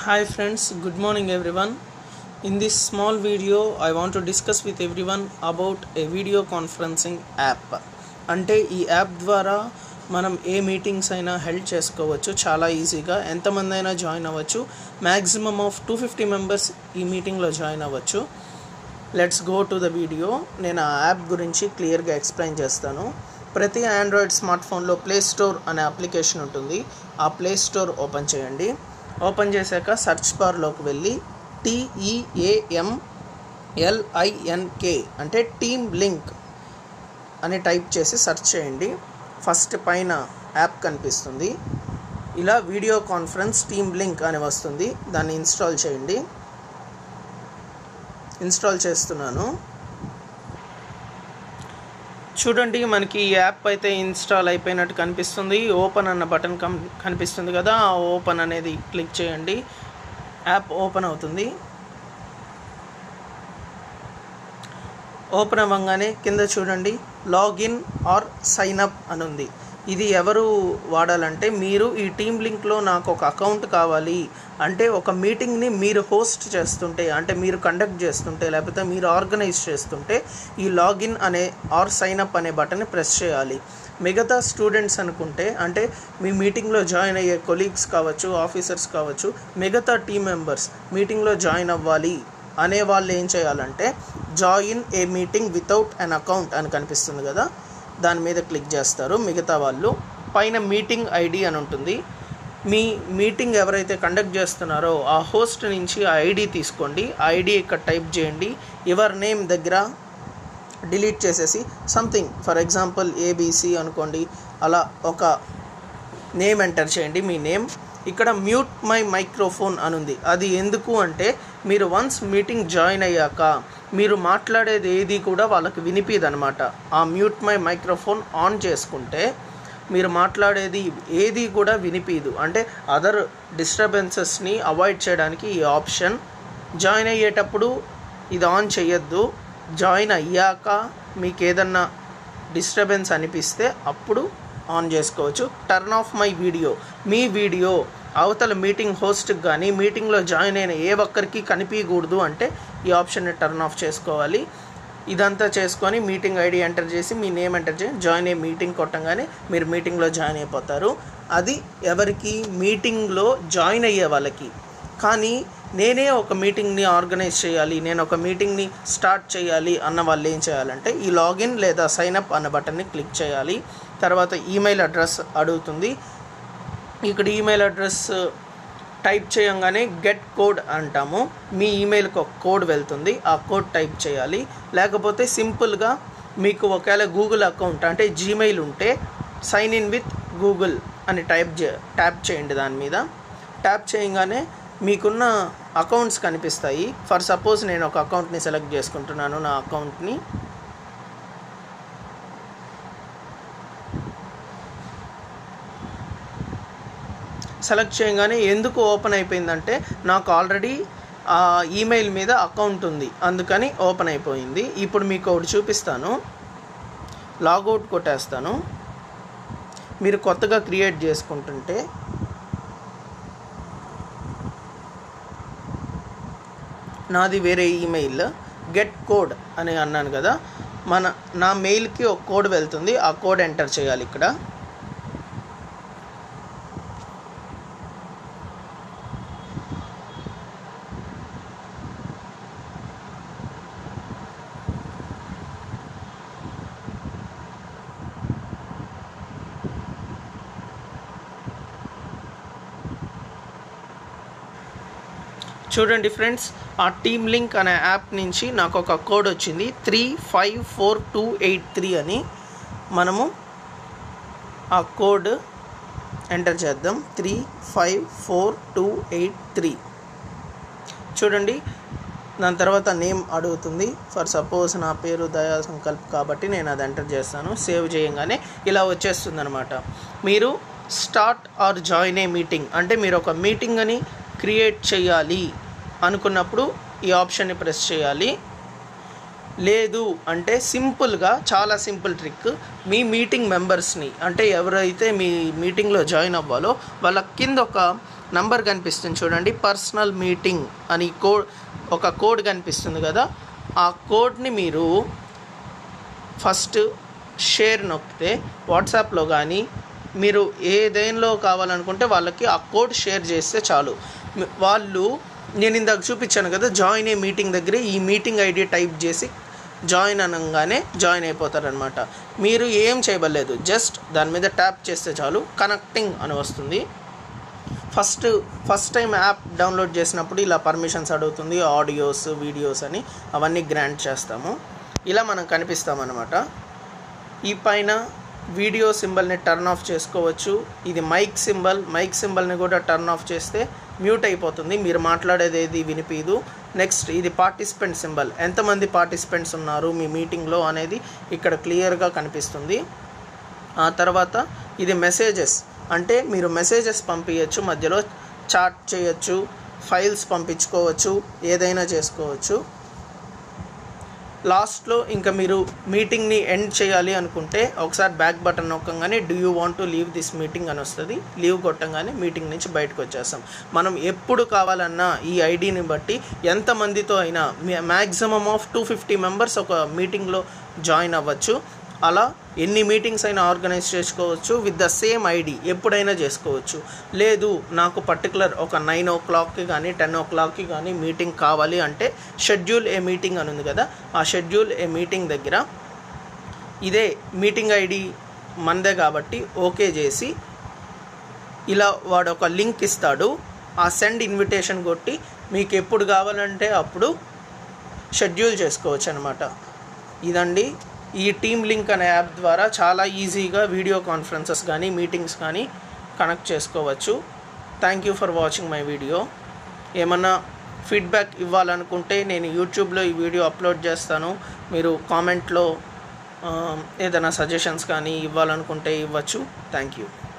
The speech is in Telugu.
Hi friends, good morning everyone. In this small video, I want to discuss with everyone about a video conferencing app. అంటే ఈ యాప్ ద్వారా మనం ఏ మీటింగ్స్ అయినా హెల్డ్ చేసుకోవచ్చు చాలా ఈజీగా ఎంతమంది అయినా జాయిన్ అవ్వచ్చు maximum of two fifty members ఈ మీటింగ్లో జాయిన్ అవ్వచ్చు let's go to the video నేను ఆ యాప్ గురించి క్లియర్గా ఎక్స్ప్లెయిన్ చేస్తాను ప్రతి ఆండ్రాయిడ్ స్మార్ట్ ఫోన్లో ప్లే స్టోర్ అనే అప్లికేషన్ ఉంటుంది ఆ ప్లే స్టోర్ ఓపెన్ చేయండి ఓపెన్ చేశాక సెర్చ్ బార్లోకి వెళ్ళి టీఈఏఎం ఎల్ఐఎన్కే అంటే టీమ్ లింక్ అని టైప్ చేసి సెర్చ్ చేయండి ఫస్ట్ పైన యాప్ కనిపిస్తుంది ఇలా వీడియో కాన్ఫరెన్స్ టీమ్ లింక్ అని వస్తుంది దాన్ని ఇన్స్టాల్ చేయండి ఇన్స్టాల్ చేస్తున్నాను చూడండి మనకి ఈ యాప్ అయితే ఇన్స్టాల్ అయిపోయినట్టు కనిపిస్తుంది ఓపెన్ అన్న బటన్ కం కనిపిస్తుంది కదా ఆ ఓపెన్ అనేది క్లిక్ చేయండి యాప్ ఓపెన్ అవుతుంది ఓపెన్ అవ్వగానే కింద చూడండి లాగిన్ ఆర్ సైన్ అప్ అని ఉంది ఇది ఎవరు వాడాలంటే మీరు ఈ టీమ్ లింక్లో నాకు ఒక అకౌంట్ కావాలి అంటే ఒక మీటింగ్ని మీరు హోస్ట్ చేస్తుంటే అంటే మీరు కండక్ట్ చేస్తుంటే లేకపోతే మీరు ఆర్గనైజ్ చేస్తుంటే ఈ లాగిన్ అనే ఆర్ సైన్ అప్ అనే బటన్ని ప్రెస్ చేయాలి మిగతా స్టూడెంట్స్ అనుకుంటే అంటే మీ మీటింగ్లో జాయిన్ అయ్యే కొలీగ్స్ కావచ్చు ఆఫీసర్స్ కావచ్చు మిగతా టీం మెంబర్స్ మీటింగ్లో జాయిన్ అవ్వాలి అనే వాళ్ళు ఏం చేయాలంటే join a meeting without an account అని కనిపిస్తుంది కదా దాని మీద క్లిక్ చేస్తారు మిగతా వాళ్ళు పైన మీటింగ్ ఐడి అని ఉంటుంది మీ మీటింగ్ ఎవరైతే కండక్ట్ చేస్తున్నారో ఆ హోస్ట్ నుంచి ఆ ఐడి తీసుకోండి ఆ ఐడి ఇక్కడ టైప్ చేయండి యువర్ నేమ్ దగ్గర డిలీట్ చేసేసి సంథింగ్ ఫర్ ఎగ్జాంపుల్ ఏబీసీ అనుకోండి అలా ఒక నేమ్ ఎంటర్ చేయండి మీ నేమ్ ఇక్కడ మ్యూట్ మై మైక్రోఫోన్ అని ఉంది అది ఎందుకు అంటే మీరు వన్స్ మీటింగ్ జాయిన్ అయ్యాక మీరు మాట్లాడేది ఏది కూడా వాళ్ళకి వినిపిదు అనమాట ఆ మ్యూట్ మై మైక్రోఫోన్ ఆన్ చేసుకుంటే మీరు మాట్లాడేది ఏది కూడా వినిపించదు అంటే అదర్ డిస్టర్బెన్సెస్ని అవాయిడ్ చేయడానికి ఈ ఆప్షన్ జాయిన్ అయ్యేటప్పుడు ఇది ఆన్ చేయొద్దు జాయిన్ అయ్యాక మీకు ఏదన్నా డిస్టర్బెన్స్ అనిపిస్తే అప్పుడు ఆన్ చేసుకోవచ్చు టర్న్ ఆఫ్ మై వీడియో మీ వీడియో అవతల మీటింగ్ హోస్ట్కి కానీ మీటింగ్లో జాయిన్ అయిన ఏ ఒక్కరికి కనిపించకూడదు అంటే ఈ ఆప్షన్ని టర్న్ ఆఫ్ చేసుకోవాలి ఇదంతా చేసుకొని మీటింగ్ ఐడి ఎంటర్ చేసి మీ నేమ్ ఎంటర్ చేసి జాయిన్ అయ్యి మీటింగ్ కొట్టంగానే మీరు మీటింగ్లో జాయిన్ అయిపోతారు అది ఎవరికి మీటింగ్లో జాయిన్ అయ్యే వాళ్ళకి కానీ నేనే ఒక మీటింగ్ని ఆర్గనైజ్ చేయాలి నేను ఒక మీటింగ్ని స్టార్ట్ చేయాలి అన్న వాళ్ళు ఏం చేయాలంటే ఈ లాగిన్ లేదా సైన్అప్ అన్న బటన్ని క్లిక్ చేయాలి తర్వాత ఈమెయిల్ అడ్రస్ అడుగుతుంది ఇక్కడ ఈమెయిల్ అడ్రస్ టైప్ చేయంగానే గెట్ కోడ్ అంటాము మీ ఈమెయిల్కి ఒక కోడ్ వెళ్తుంది ఆ కోడ్ టైప్ చేయాలి లేకపోతే సింపుల్గా మీకు ఒకవేళ గూగుల్ అకౌంట్ అంటే జీమెయిల్ ఉంటే సైన్ ఇన్ విత్ గూగుల్ అని టైప్ చే ట్యాప్ చేయండి దాని మీద ట్యాప్ చేయగానే మీకున్న అకౌంట్స్ కనిపిస్తాయి ఫర్ సపోజ్ నేను ఒక అకౌంట్ని సెలెక్ట్ చేసుకుంటున్నాను నా అకౌంట్ని సెలెక్ట్ చేయగానే ఎందుకు ఓపెన్ అయిపోయిందంటే నాకు ఆల్రెడీ ఆ ఈమెయిల్ మీద అకౌంట్ ఉంది అందుకని ఓపెన్ అయిపోయింది ఇప్పుడు మీకు ఒకటి చూపిస్తాను లాగౌట్ కొట్టేస్తాను మీరు కొత్తగా క్రియేట్ చేసుకుంటుంటే నాది వేరే ఈమెయిల్ గెట్ కోడ్ అని అన్నాను కదా మన నా మెయిల్కి ఒక కోడ్ వెళ్తుంది ఆ కోడ్ ఎంటర్ చేయాలి ఇక్కడ చూడండి ఫ్రెండ్స్ ఆ టీమ్ లింక్ అనే యాప్ నుంచి నాకు ఒక కోడ్ వచ్చింది three five four two eight three అని మనము ఆ కోడ్ ఎంటర్ చేద్దాం three five four two eight three చూడండి దాని తర్వాత నేమ్ అడుగుతుంది ఫర్ సపోజ్ నా పేరు దయా సంకల్ప్ కాబట్టి నేను అది ఎంటర్ చేస్తాను సేవ్ చేయగానే ఇలా వచ్చేస్తుంది అనమాట మీరు start or join a meeting అంటే మీరు ఒక మీటింగ్ అని క్రియేట్ చేయాలి అనుకున్నప్పుడు ఈ ఆప్షన్ని ప్రెస్ చేయాలి లేదు అంటే సింపుల్గా చాలా సింపుల్ ట్రిక్ మీ మీటింగ్ మెంబర్స్ని అంటే ఎవరైతే మీ మీటింగ్లో జాయిన్ అవ్వాలో వాళ్ళ కింద ఒక నంబర్ కనిపిస్తుంది చూడండి పర్సనల్ మీటింగ్ అని కోడ్ ఒక కోడ్ కనిపిస్తుంది కదా ఆ కోడ్ని మీరు ఫస్ట్ షేర్ నొక్కితే వాట్సాప్లో కానీ మీరు ఏ దేనిలో కావాలనుకుంటే వాళ్ళకి ఆ కోడ్ షేర్ చేస్తే చాలు మీ- వాళ్ళు నేను ఇందాక చూపించాను కదా జాయిన్ ఏ మీటింగ్ దగ్గర ఈ మీటింగ్ ఐడి టైప్ చేసి జాయిన్ అనగానే జాయిన్ అయిపోతారనమాట మీరు ఏం చేయబడలేదు జస్ట్ దాని మీద ట్యాప్ చేస్తే చాలు కనెక్టింగ్ అని వస్తుంది first first time app download చేసినప్పుడు ఇలా పర్మిషన్స్ అడుగుతుంది ఆడియోస్ వీడియోస్ అని అవన్నీ గ్రాంట్ చేస్తాము ఇలా మనం కనిపిస్తామన్నమాట ఈ పైన వీడియో సింబల్ని టర్న్ ఆఫ్ చేసుకోవచ్చు ఇది మైక్ సింబల్ మైక్ సింబల్ని కూడా టర్న్ ఆఫ్ చేస్తే మ్యూట్ అయిపోతుంది మీరు మాట్లాడేది ఏది వినిపించదు నెక్స్ట్ ఇది పార్టిసిపెంట్ సింబల్ ఎంతమంది పార్టిసిపెంట్స్ ఉన్నారు మీ మీటింగ్లో అనేది ఇక్కడ క్లియర్గా కనిపిస్తుంది ఆ తర్వాత ఇది మెసేజెస్ అంటే మీరు మెసేజెస్ పంపించచ్చు మధ్యలో చాట్ చేయొచ్చు ఫైల్స్ పంపించుకోవచ్చు ఏదైనా చేసుకోవచ్చు లాస్ట్లో ఇంకా మీరు మీటింగ్ని ఎండ్ చేయాలి అనుకుంటే ఒకసారి బ్యాక్ బటన్ నొక్కగానే do you want to leave this meeting అని వస్తుంది లీవ్ కొట్టంగానే మీటింగ్ నుంచి బయటకు వచ్చేస్తాం మనం ఎప్పుడు కావాలన్నా ఈ ఐడిని బట్టి ఎంతమందితో అయినా maximum of two fifty members ఒక మీటింగ్లో జాయిన్ అవ్వచ్చు అలా ఎన్ని మీటింగ్స్ అయినా ఆర్గనైజ్ చేసుకోవచ్చు విత్ ద సేమ్ ఐడి ఎప్పుడైనా చేసుకోవచ్చు లేదు నాకు పర్టికులర్ ఒక నైన్ ఓ క్లాక్కి కానీ టెన్ ఓ క్లాక్కి కానీ మీటింగ్ కావాలి అంటే షెడ్యూల్ ఏ మీటింగ్ అని ఉంది కదా ఆ షెడ్యూల్ ఏ మీటింగ్ దగ్గర ఇదే మీటింగ్ ఐడి మనదే కాబట్టి ఓకే చేసి ఇలా వాడు ఒక లింక్ ఇస్తాడు ఆ సెండ్ ఇన్విటేషన్ కొట్టి మీకు ఎప్పుడు కావాలంటే అప్పుడు షెడ్యూల్ చేసుకోవచ్చు అనమాట ఇదండి ఈ టీమ్ లింక్ అనే యాప్ ద్వారా చాలా ఈజీగా వీడియో కాన్ఫరెన్సెస్ కానీ మీటింగ్స్ కానీ కనెక్ట్ చేసుకోవచ్చు thank you for watching my video ఏమన్నా ఫీడ్బ్యాక్ ఇవ్వాలనుకుంటే నేను యూట్యూబ్లో ఈ వీడియో అప్లోడ్ చేస్తాను మీరు కామెంట్లో ఏదైనా సజెషన్స్ కానీ ఇవ్వాలనుకుంటే ఇవ్వచ్చు థ్యాంక్ యూ